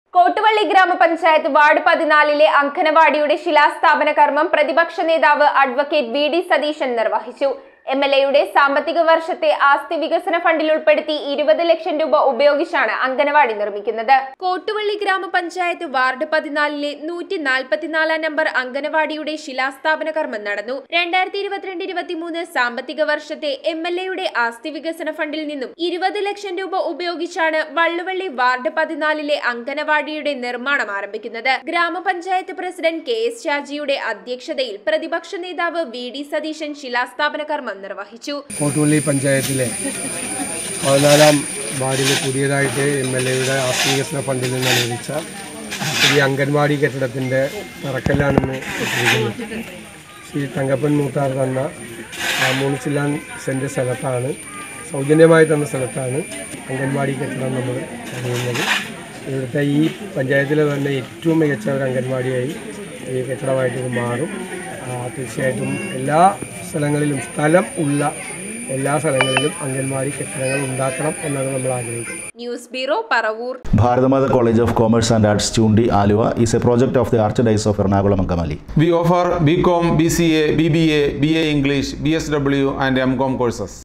കോട്ടുവള്ളി ഗ്രാമപഞ്ചായത്ത് വാർഡ് പതിനാലിലെ അങ്കനവാടിയുടെ ശിലാസ്ഥാപന കർമ്മം പ്രതിപക്ഷ നേതാവ് അഡ്വക്കേറ്റ് വി ഡി സതീശൻ നിർവഹിച്ചു എം എൽ എയുടെ സാമ്പത്തിക വർഷത്തെ ആസ്തി വികസന ഫണ്ടിൽ ഉൾപ്പെടുത്തി ഇരുപത് ലക്ഷം രൂപ ഉപയോഗിച്ചാണ് അങ്കനവാടി നിർമ്മിക്കുന്നത് കോട്ടുവള്ളി ഗ്രാമപഞ്ചായത്ത് വാർഡ് പതിനാലിലെ നൂറ്റി നാൽപ്പത്തിനാലാം നമ്പർ അങ്കനവാടിയുടെ ശിലാസ്ഥാപന കർമ്മം നടന്നു രണ്ടായിരത്തി ഇരുപത്തിരണ്ട് ഇരുപത്തിമൂന്ന് സാമ്പത്തിക വർഷത്തെ എം എൽ എയുടെ ആസ്തി വികസന ഫണ്ടിൽ നിന്നും ഇരുപത് ലക്ഷം രൂപ ഉപയോഗിച്ചാണ് വള്ളുവള്ളി വാർഡ് പതിനാലിലെ അങ്കനവാടിയുടെ നിർമ്മാണം ആരംഭിക്കുന്നത് ഗ്രാമപഞ്ചായത്ത് പ്രസിഡന്റ് കെ എസ് ഷാജിയുടെ അധ്യക്ഷതയിൽ പ്രതിപക്ഷ നേതാവ് വി ഡി സതീശൻ ശിലാസ്ഥാപന കർമ്മം നിർവഹിച്ചു കോട്ടുപള്ളി പഞ്ചായത്തിലെ പതിനാലാം വാർഡിൽ പുതിയതായിട്ട് എം എൽ എയുടെ ആസ്തിവികസന ഫണ്ടിൽ നിന്ന് അനുവദിച്ച ഈ അംഗൻവാടി കെട്ടിടത്തിൻ്റെ തറക്കല്ലാണെന്ന് എത്തിയിരിക്കുന്നത് ശ്രീ തങ്കപ്പൻ മൂത്താർ തന്ന ആ മൂന്ന് ചില്ലാൻ സെൻറ്റ് സ്ഥലത്താണ് സൗജന്യമായി തന്ന സ്ഥലത്താണ് അംഗൻവാടി കെട്ടിടം നമ്മൾ പണിയുന്നത് ഇവിടുത്തെ ഈ പഞ്ചായത്തിലെ തന്നെ ഏറ്റവും മികച്ച ഒരു അംഗൻവാടിയായി ഈ കെട്ടിടമായിട്ട് ഇത് മാറും ആ, തീർച്ചയായിട്ടും എല്ലാ സ്ഥലങ്ങളിലും സ്ഥലം ഉള്ള എല്ലാ സ്ഥലങ്ങളിലും അംഗൻവാടി കെട്ടിടങ്ങൾ ഉണ്ടാക്കണം എന്നാണ് നമ്മൾ ആഗ്രഹിക്കുന്നത് news bureau Paravur Bharadamada College of Commerce and Arts, Chundi, Alua is a project of the Archdiocese of Ernakulam Angamali. We offer BCom, BCA, BBA, BA English, BSW and MCom courses.